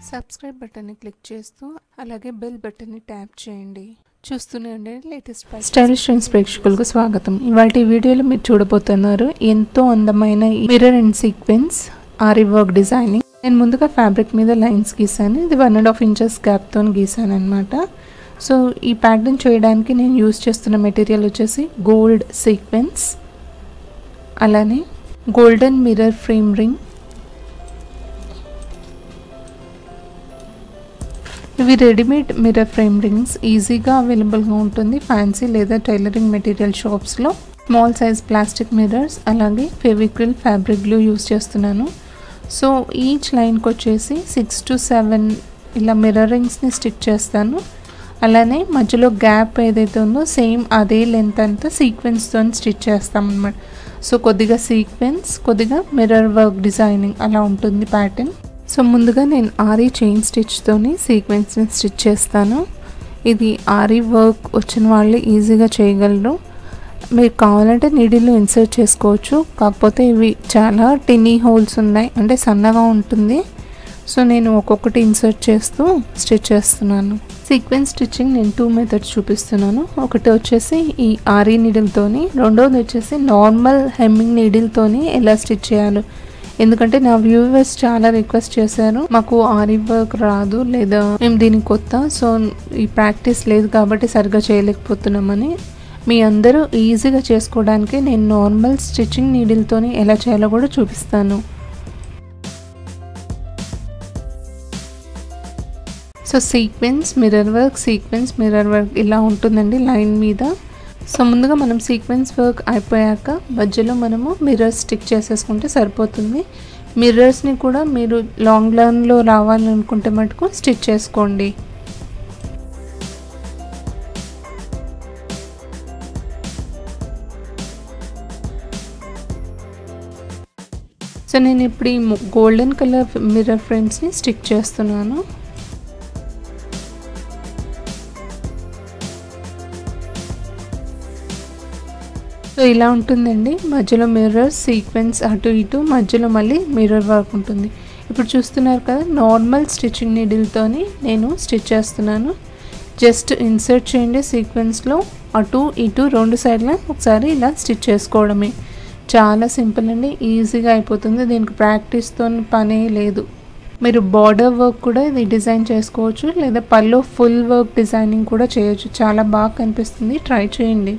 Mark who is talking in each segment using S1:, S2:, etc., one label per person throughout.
S1: subscribe బటన్ని click చేస్తూ అలాగే బెల్ బటన్ని ట్యాప్ చేయండి చూస్తూనే ఉండండి లేటెస్ట్ స్టైలిష్ ట్రెండ్స్ ప్రేక్షకులకు స్వాగతం ఇవాళ ఈ వీడియోలో మీరు చూడబోతున్నారు ఎంతో అందమైన mirror and sequence aari work designing నేను ముందుగా ఫ్యాబ్రిక్ మీద లైన్స్ గీసాను ఇది వన్ అండ్ హాఫ్ ఇంచెస్ గ్యాప్తో గీసాను అనమాట సో ఈ ప్యాటర్న్ చేయడానికి నేను యూస్ చేస్తున్న మెటీరియల్ వచ్చేసి గోల్డ్ సీక్వెన్స్ అలానే గోల్డెన్ మిర్రర్ ఫ్రేమ్ రింగ్ ఇవి రెడీమేడ్ మిర్రర్ ఫ్రేమ్ రింగ్స్ ఈజీగా అవైలబుల్గా ఉంటుంది ఫ్యాన్సీ లేదా టైలరింగ్ మెటీరియల్ షాప్స్లో స్మాల్ సైజ్ ప్లాస్టిక్ మిర్రర్స్ అలాగే ఫెవిక్రిల్ ఫ్యాబ్రిక్ గ్లూ యూస్ చేస్తున్నాను సో ఈచ్ లైన్కి వచ్చేసి సిక్స్ టు సెవెన్ ఇలా మిర్రర్ రింగ్స్ని స్టిక్ చేస్తాను అలానే మధ్యలో గ్యాప్ ఏదైతే ఉందో సేమ్ అదే లెంత్ అంతా సీక్వెన్స్తో స్టిచ్ చేస్తాం అనమాట సో కొద్దిగా సీక్వెన్స్ కొద్దిగా మిర్రర్ వర్క్ డిజైనింగ్ అలా ఉంటుంది ప్యాటర్న్ సో ముందుగా నేను ఆరీ చైన్ స్టిచ్తోని సీక్వెన్స్ని స్టిచ్ చేస్తాను ఇది ఆరీ వర్క్ వచ్చిన వాళ్ళు ఈజీగా చేయగలరు మీరు కావాలంటే నీడిలో ఇన్సర్ట్ చేసుకోవచ్చు కాకపోతే ఇవి చాలా టిన్నీ హోల్స్ ఉన్నాయి అంటే సన్నగా ఉంటుంది సో నేను ఒక్కొక్కటి ఇన్సర్ట్ చేస్తూ స్టిచ్ చేస్తున్నాను సీక్వెన్స్ స్టిచ్చింగ్ నేను టూ మెథడ్స్ చూపిస్తున్నాను ఒకటి వచ్చేసి ఈ ఆరీ నీడిల్తోని రెండోది వచ్చేసి నార్మల్ హెమ్మింగ్ నీడిల్తోని ఎలా స్టిచ్ చేయాలో ఎందుకంటే నా వ్యూవర్స్ చాలా రిక్వెస్ట్ చేశారు మాకు ఆరి వర్క్ రాదు లేదా మేము దీనికి కొత్త సో ఈ ప్రాక్టీస్ లేదు కాబట్టి సరిగ్గా చేయలేకపోతున్నామని మీ అందరూ ఈజీగా చేసుకోవడానికి నేను నార్మల్ స్టిచ్చింగ్ నీడిల్తోని ఎలా చేయాలో కూడా చూపిస్తాను so sequence mirror work sequence mirror work ఇలా ఉంటుందండి లైన్ మీద సో ముందుగా మనం సీక్వెన్స్ వర్క్ అయిపోయాక మధ్యలో మనము మిర్రర్స్ స్టిక్ చేసేసుకుంటే సరిపోతుంది మిర్రర్స్ని కూడా మీరు లాంగ్ లర్న్లో రావాలనుకుంటే మటుకు స్టిచ్ చేసుకోండి సో నేను ఇప్పుడు ఈ గోల్డెన్ కలర్ మిర్రర్ ఫ్రేమ్స్ని స్టిక్ చేస్తున్నాను సో ఇలా ఉంటుందండి మధ్యలో మిర్రర్ సీక్వెన్స్ అటు ఇటు మధ్యలో మళ్ళీ మిర్రర్ వర్క్ ఉంటుంది ఇప్పుడు చూస్తున్నారు కదా నార్మల్ స్టిచ్చింగ్ నీడిల్తోని నేను స్టిచ్ చేస్తున్నాను జస్ట్ ఇన్సర్ట్ చేయండి సీక్వెన్స్లో అటు ఇటు రెండు సైడ్ల ఒకసారి ఇలా స్టిచ్ చేసుకోవడమే చాలా సింపుల్ అండి ఈజీగా అయిపోతుంది దీనికి ప్రాక్టీస్తో పనే లేదు మీరు బార్డర్ వర్క్ కూడా ఇది డిజైన్ చేసుకోవచ్చు లేదా పళ్ళు ఫుల్ వర్క్ డిజైనింగ్ కూడా చేయొచ్చు చాలా బాగా కనిపిస్తుంది ట్రై చేయండి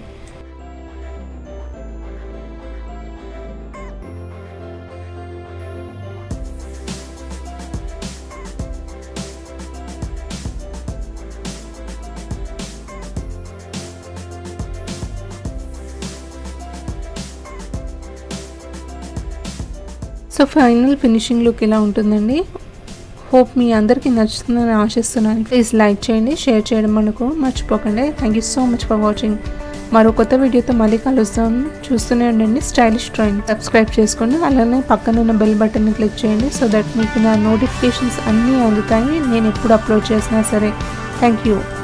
S1: సో ఫైనల్ ఫినిషింగ్ లుక్ ఇలా ఉంటుందండి హోప్ మీ అందరికీ నచ్చుతుందని ఆశిస్తున్నాను ప్లీజ్ లైక్ చేయండి షేర్ చేయడం మనకు మర్చిపోకండి thank you so much for watching మరో కొత్త వీడియోతో మళ్ళీ కలుస్తాం చూస్తూనే ఉండండి స్టైలిష్ డ్రాయింగ్ సబ్స్క్రైబ్ చేసుకోండి అలానే పక్కన ఉన్న బెల్ బటన్ని క్లిక్ చేయండి సో దట్ మీకు నా నోటిఫికేషన్స్ అన్నీ అందుతాయి నేను ఎప్పుడు అప్లోడ్ చేసినా సరే థ్యాంక్ యూ